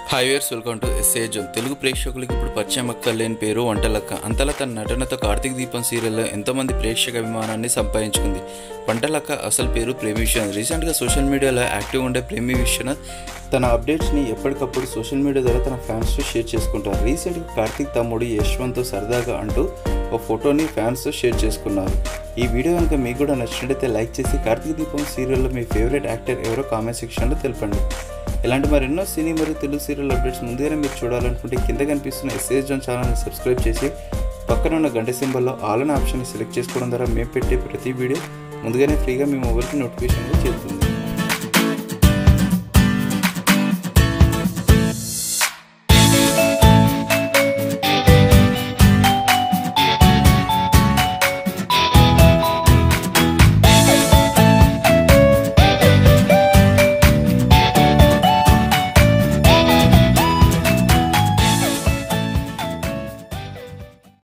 hi viewers welcome to SA zone Telugu ప్రేక్షకులకి ఇప్పుడు పరిచయం అక్కర్లేని పేరు వంటలక్క అంతలా తన నటనతో కార్తీక్ దీపం సీరియల్లో ఎంతోమంది ప్రేక్షక అభిమానాన్ని సంపాదించుకుంది వంటలక్క అసలు పేరు ప్రేమి విశ్వనాథ్ రీసెంట్గా సోషల్ మీడియాలో యాక్టివ్ ఉండే ప్రేమి విశ్వనాథ్ తన అప్డేట్స్ని ఎప్పటికప్పుడు సోషల్ మీడియా ద్వారా తన ఫ్యాన్స్తో షేర్ చేసుకుంటారు రీసెంట్గా కార్తీక్ తమ్ముడు యశ్వంత్ సరదాగా అంటూ ఒక ఫోటోని ఫ్యాన్స్తో షేర్ చేసుకున్నారు ఈ వీడియో కనుక మీకు కూడా నచ్చినట్టయితే లైక్ చేసి కార్తీక్ దీపం సీరియల్లో మీ ఫేవరెట్ యాక్టర్ ఎవరో కామెంట్ సెక్షన్లో తెలపండి ఇలాంటి మరెన్నో సినీ మరియు తెలుగు సీరియల్ అప్డేట్స్ ముందుగానే మీరు చూడాలనుకుంటే కింద కనిపిస్తున్న ఎస్ఏఎస్ జోన్ ఛానల్ని సబ్స్క్రైబ్ చేసి పక్కన ఉన్న గంట సింబల్లో ఆల్ అనే ఆప్షన్ సెలెక్ట్ చేసుకోవడం ద్వారా మేము పెట్టే ప్రతి వీడియో ముందుగానే ఫ్రీగా మీ మొబైల్కి నోటిఫికేషన్గా చేరుతుంది